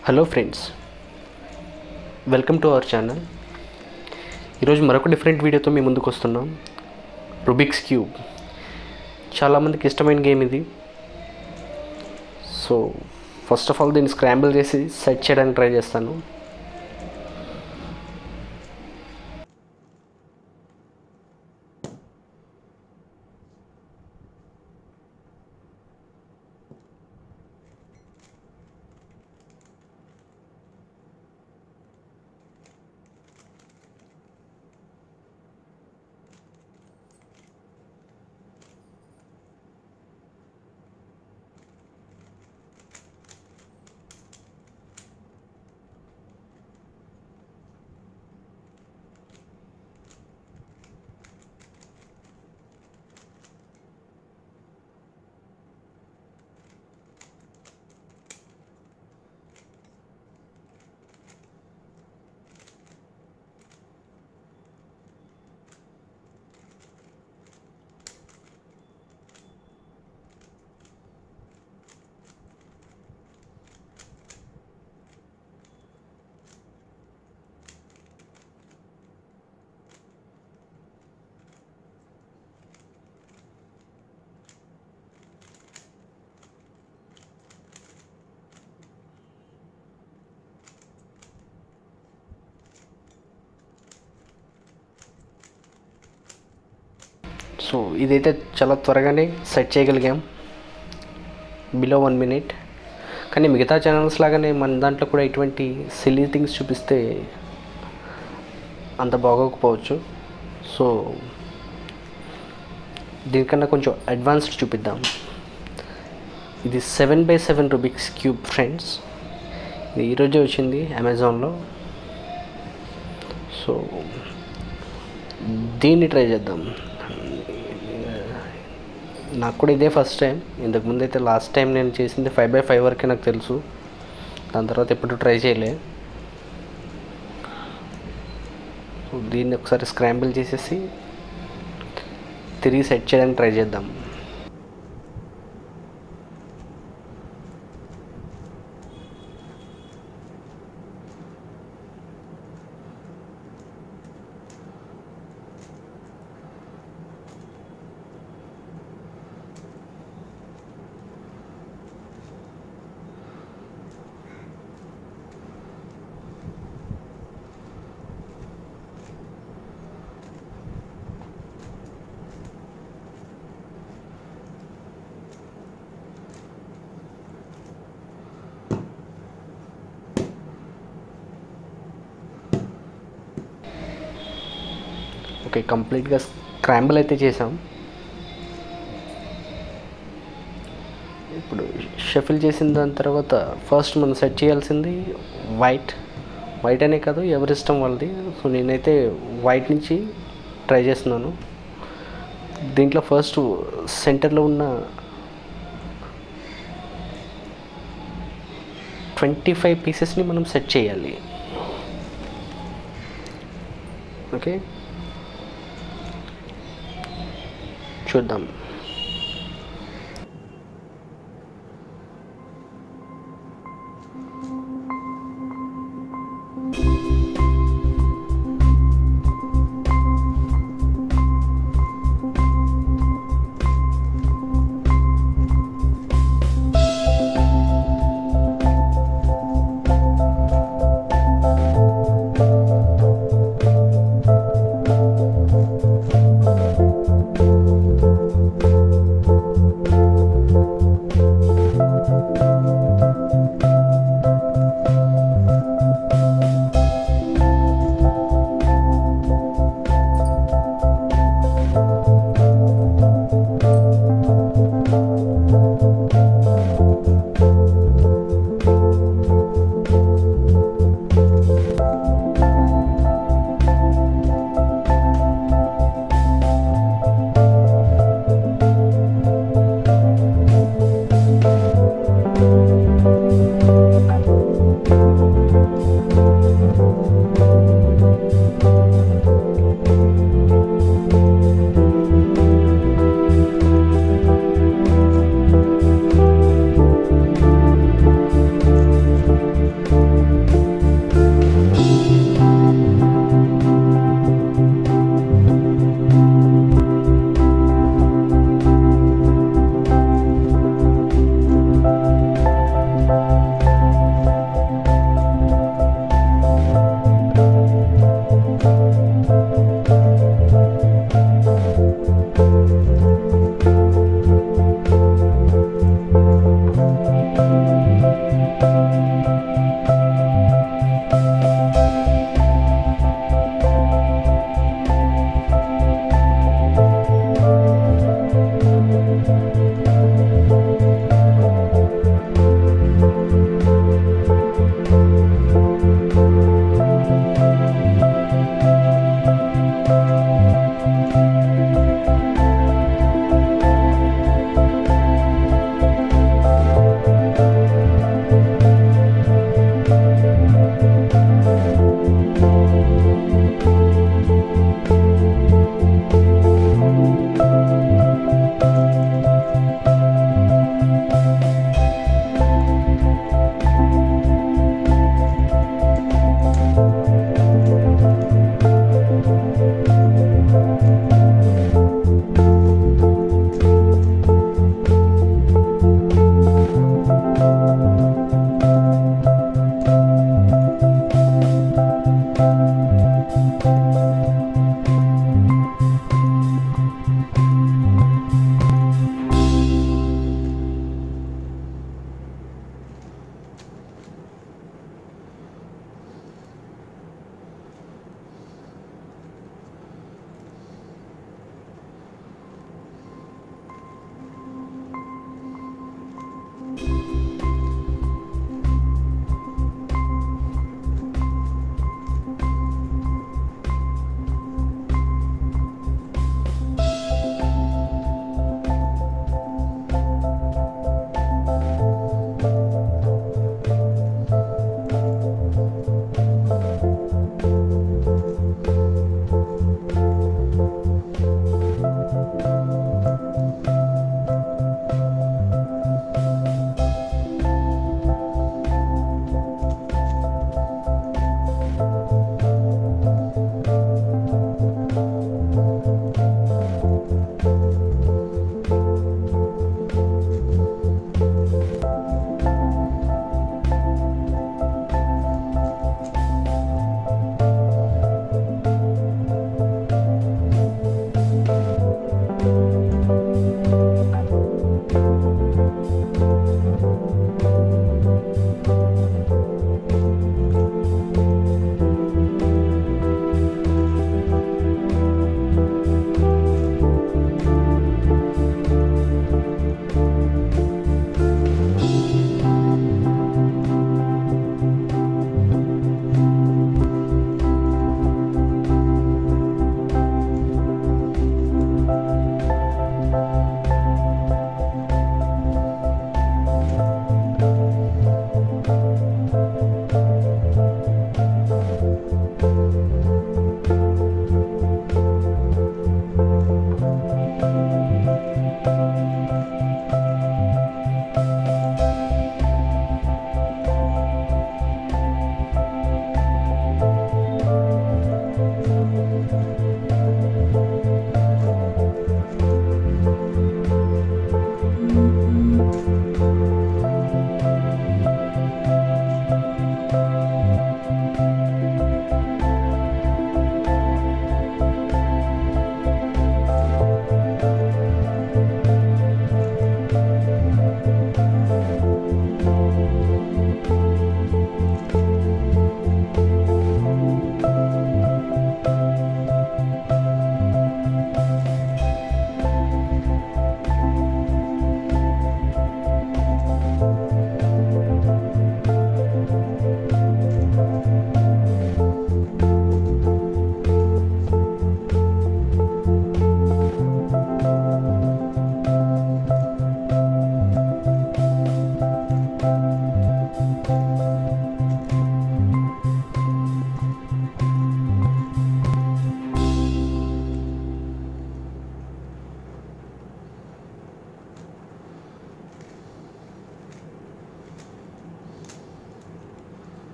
hello friends welcome to our channel ఈరోజు మరొక different వీడియోతో మీ ముందుకు వస్తున్నాం రుబిక్స్ క్యూబ్ చాలామందికి ఇష్టమైన గేమ్ ఇది సో ఫస్ట్ ఆఫ్ ఆల్ దీన్ని స్క్రాంబుల్ చేసి సెట్ చేయడానికి ట్రై చేస్తాను సో ఇదైతే చాలా త్వరగానే సెట్ చేయగలిగాం బిలో వన్ మినిట్ కానీ మిగతా ఛానల్స్ లాగానే మన దాంట్లో కూడా ఇటువంటి సిల్లీ థింగ్స్ చూపిస్తే అంత బాగోకపోవచ్చు సో దీనికన్నా కొంచెం అడ్వాన్స్డ్ చూపిద్దాం ఇది seven by seven Rubik's cube friends ఇది ఈరోజే వచ్చింది అమెజాన్లో సో దీన్ని ట్రై చేద్దాం నాకు కూడా ఇదే ఫస్ట్ టైం ఇంతకుముందు అయితే లాస్ట్ టైం నేను చేసింది ఫైవ్ బై ఫైవ్ వరకే నాకు తెలుసు దాని తర్వాత ఎప్పుడు ట్రై చేయలే సో దీన్ని ఒకసారి స్క్రాంబుల్ చేసేసి తిరిగి సెట్ చేయడానికి ట్రై చేద్దాం ఓకే కంప్లీట్గా స్క్రాంబుల్ అయితే చేసాం ఇప్పుడు షఫిల్ చేసిన దాని తర్వాత ఫస్ట్ మనం సెట్ చేయాల్సింది వైట్ వైట్ అనే కాదు ఎవరి ఇష్టం వాళ్ళది సో నేనైతే వైట్ నుంచి ట్రై చేస్తున్నాను దీంట్లో ఫస్ట్ సెంటర్లో ఉన్న ట్వంటీ ఫైవ్ పీసెస్ని మనం సెట్ చేయాలి ఓకే చూద్దాం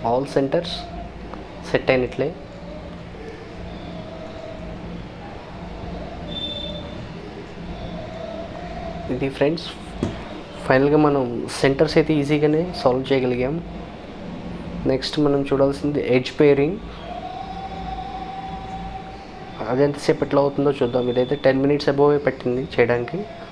ఆల్ సెంటర్స్ సెట్ అయినట్లే ఇది ఫ్రెండ్స్ ఫైనల్గా మనం సెంటర్స్ అయితే ఈజీగానే సాల్వ్ చేయగలిగాం నెక్స్ట్ మనం చూడాల్సింది ఎడ్జ్ పేరింగ్ అది ఎంతసేపు ఎట్లా అవుతుందో చూద్దాం ఇదైతే టెన్ మినిట్స్ అబోవే పెట్టింది చేయడానికి